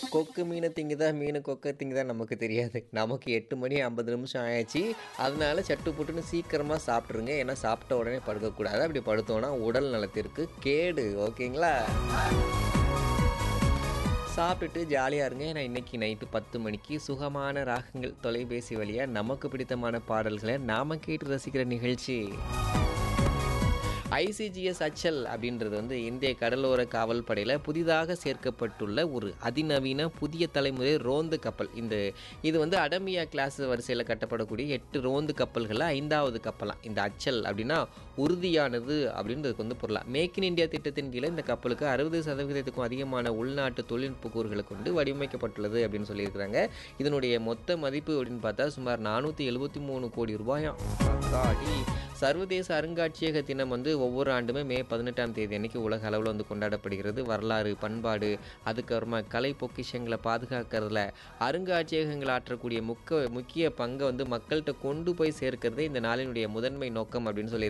கொக்கு மீனை திங்குதா மீன் கொக்கை திங்குதா நமக்கு தெரியாது நமக்கு எட்டு மணி ஐம்பது நிமிஷம் ஆயாச்சு அதனால சட்டு புட்டுன்னு சீக்கிரமாக சாப்பிட்ருங்க ஏன்னா சாப்பிட்ட உடனே படுக்கக்கூடாது அப்படி படுத்தோன்னா உடல் நலத்திற்கு கேடு ஓகேங்களா சாப்பிட்டுட்டு ஜாலியாக இருங்க ஏன்னா இன்றைக்கி நைட்டு பத்து மணிக்கு சுகமான ராகங்கள் தொலைபேசி வழியாக நமக்கு பிடித்தமான பாடல்களை நாம் கேட்டு ரசிக்கிற நிகழ்ச்சி ஐசிஜிஎஸ் அச்சல் அப்படின்றது வந்து இந்திய கடலோர காவல் படையில் புதிதாக சேர்க்கப்பட்டுள்ள ஒரு அதிநவீன புதிய தலைமுறை ரோந்து கப்பல் இந்த இது வந்து அடமியா கிளாஸ் வரிசையில் கட்டப்படக்கூடிய எட்டு ரோந்து கப்பல்களில் ஐந்தாவது கப்பலாம் இந்த அச்சல் அப்படின்னா உறுதியானது அப்படின்றதுக்கு வந்து பொருளாக மேக் இன் இந்தியா திட்டத்தின் கீழே இந்த கப்பலுக்கு அறுபது சதவீதத்துக்கும் அதிகமான உள்நாட்டு தொழில்நுட்ப கூறுகளை கொண்டு வடிவமைக்கப்பட்டுள்ளது அப்படின்னு சொல்லியிருக்கிறாங்க இதனுடைய மொத்த மதிப்பு அப்படின்னு பார்த்தா சுமார் நானூற்றி எழுபத்தி மூணு கோடி ரூபாயாம் அத்தாடி. சர்வதேச அருங்காட்சியக தினம் வந்து ஒவ்வொரு ஆண்டுமே மே பதினெட்டாம் தேதி அன்னைக்கு உலக அளவில் வந்து கொண்டாடப்படுகிறது வரலாறு பண்பாடு அதுக்கப்புறமா கலை பொக்கிஷங்களை பாதுகாக்கிறதுல அருங்காட்சியகங்கள் ஆற்றக்கூடிய முக்க முக்கிய பங்கை வந்து மக்கள்கிட்ட கொண்டு போய் சேர்க்கிறது இந்த நாளினுடைய முதன்மை நோக்கம் அப்படின்னு சொல்லி